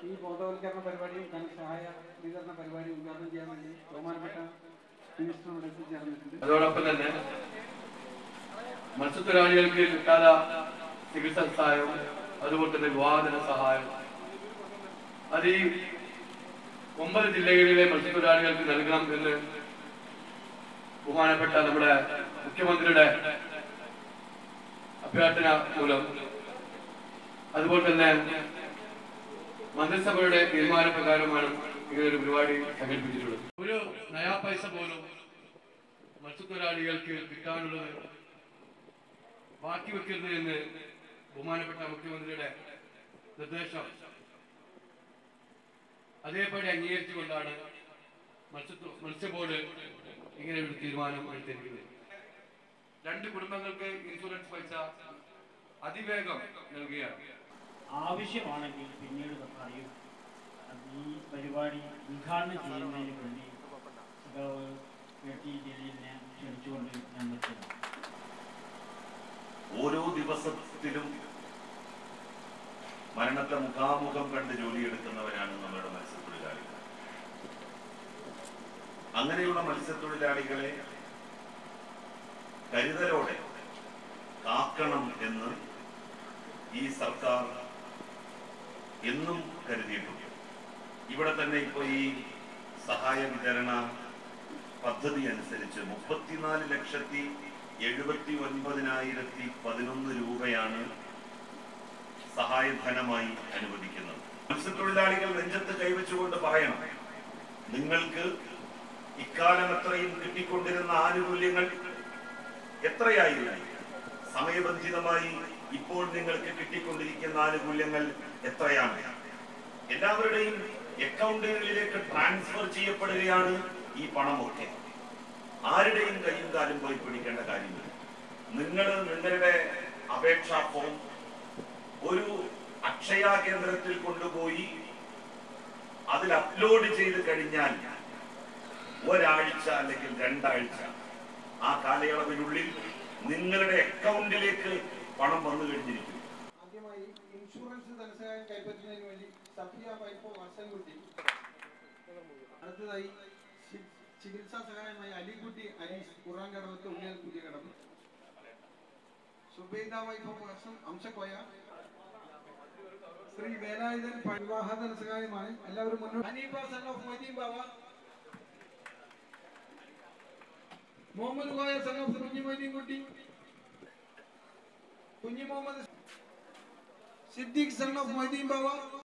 ഈ ബോധവൽക്കരണ പരിപാടിയും ധനസഹായ വിതരണ പരിപാടി ഉദ്ഘാടനം ചെയ്യാൻ വേണ്ടി ബഹുമാനപ്പെട്ട മിനിസ്റ്ററോട് എത്തിച്ചേർന്നിട്ടുണ്ട് അതോടൊപ്പം തന്നെ മത്സ്യത്തൊഴിലാളികൾക്ക് കിട്ടാത്ത ചികിത്സാ സഹായവും അതുപോലെ തന്നെ വിവാഹധന സഹായം അത് ഈ ഒമ്പത് ജില്ലകളിലെ മത്സ്യത്തൊഴിലാളികൾക്ക് നൽകണം എന്ന് ബഹുമാനപ്പെട്ട നമ്മുടെ മുഖ്യമന്ത്രിയുടെ അഭ്യർത്ഥന മൂലം അതുപോലെ തന്നെ മന്ത്രിസഭയുടെ തീരുമാനപ്രകാരമാണ് ഇങ്ങനെ ഒരു പരിപാടി സംഘടിപ്പിച്ചിട്ടുള്ളത് ഒരു നയാ പൈസ പോലും മത്സ്യത്തൊഴിലാളികൾക്ക് കിട്ടാനുള്ളത് ബാക്കി വെക്കരുത് എന്ന് ബഹുമാനപ്പെട്ട മുഖ്യമന്ത്രിയുടെ നിർദ്ദേശം അതേപടി അംഗീകരിച്ചുകൊണ്ടാണ് മത്സ്യ മത്സ്യ ബോർഡ് ഇങ്ങനെ ഒരു തീരുമാനം എടുത്തിരിക്കുന്നത് രണ്ട് കുടുംബങ്ങൾക്ക് ഇൻഷുറൻസ് പൈസ അതിവേഗം നൽകുകയാണ് ആവശ്യമാണെങ്കിൽ പിന്നീട് പറയൂ അത് ഈ പരിപാടി ഉദ്ഘാടനം ചെയ്യുന്നതിന് വേണ്ടി സഖാവ് കെ ടി ജലീലിനെ ക്ഷണിച്ചുകൊണ്ട് ഞാൻ നിർത്തുന്നു ഓരോ ദിവസത്തിലും മരണത്തെ മുഖാമുഖം കണ്ട് ജോലിയെടുക്കുന്നവരാണ് നമ്മുടെ മത്സ്യത്തൊഴിലാളികൾ അങ്ങനെയുള്ള മത്സ്യത്തൊഴിലാളികളെ കരുതലോടെ കാക്കണം എന്ന് ഈ സർക്കാർ എന്നും കരുതിയിട്ടുണ്ട് ഇവിടെ തന്നെ ഇപ്പൊ ഈ സഹായ വിതരണ പദ്ധതി അനുസരിച്ച് മുപ്പത്തിനാല് ലക്ഷത്തി എഴുപത്തി ഒൻപതിനായിരത്തി പതിനൊന്ന് രൂപയാണ് സഹായധനമായി അനുവദിക്കുന്നത് മത്സ്യത്തൊഴിലാളികൾ നെഞ്ചത്ത് കൈവച്ചുകൊണ്ട് പറയണം നിങ്ങൾക്ക് ഇക്കാലം എത്രയും കിട്ടിക്കൊണ്ടിരുന്ന ആനുകൂല്യങ്ങൾ എത്രയായിരുന്നു സമയബന്ധിതമായി ഇപ്പോൾ നിങ്ങൾക്ക് കിട്ടിക്കൊണ്ടിരിക്കുന്ന ആനുകൂല്യങ്ങൾ എത്രയാണ് എല്ലാവരുടെയും അക്കൗണ്ടുകളിലേക്ക് ട്രാൻസ്ഫർ ചെയ്യപ്പെടുകയാണ് ഈ പണമൊക്കെ ആരുടെയും കയ്യും കാലും പോയി പിടിക്കേണ്ട കാര്യമില്ല നിങ്ങൾ നിങ്ങളുടെ അപേക്ഷാ ഫോം ഒരു അക്ഷയ കേന്ദ്രത്തിൽ കൊണ്ടുപോയി അതിൽ അപ്ലോഡ് ചെയ്ത് കഴിഞ്ഞാൽ ഒരാഴ്ച അല്ലെങ്കിൽ രണ്ടാഴ്ച ആ കാലയളവിനുള്ളിൽ നിങ്ങളുടെ അക്കൗണ്ടിലേക്ക് പണം വന്നു കഴിഞ്ഞിരിക്കും ആദ്യമായി ഇൻഷുറൻസ് ധനസഹായം കൈപ്പറ്റുന്നതിന് വേണ്ടി സഫിയ പൈപ്പോ വർഷൻകുട്ടി അടുത്തതായി ചി- ചികിത്സാ സഹായമായി അലിക്കുട്ടി അനീസ് കുറാങ്കടവത്ത് ഉള്ളിയൽ പുതിയ കടവ് സുബൈദ വൈഫ് വർഷം അംശക്കോയ ശ്രീ വേലായുധൻ വിവാഹ ധനസഹായമാണ് എല്ലാവരും മുന്നോട്ട് Hanifa son of Moideen Baba Muhammad Koya son of Kunhi Moideen Kutty Kunhi Muhammad Siddique son of Moideen Baba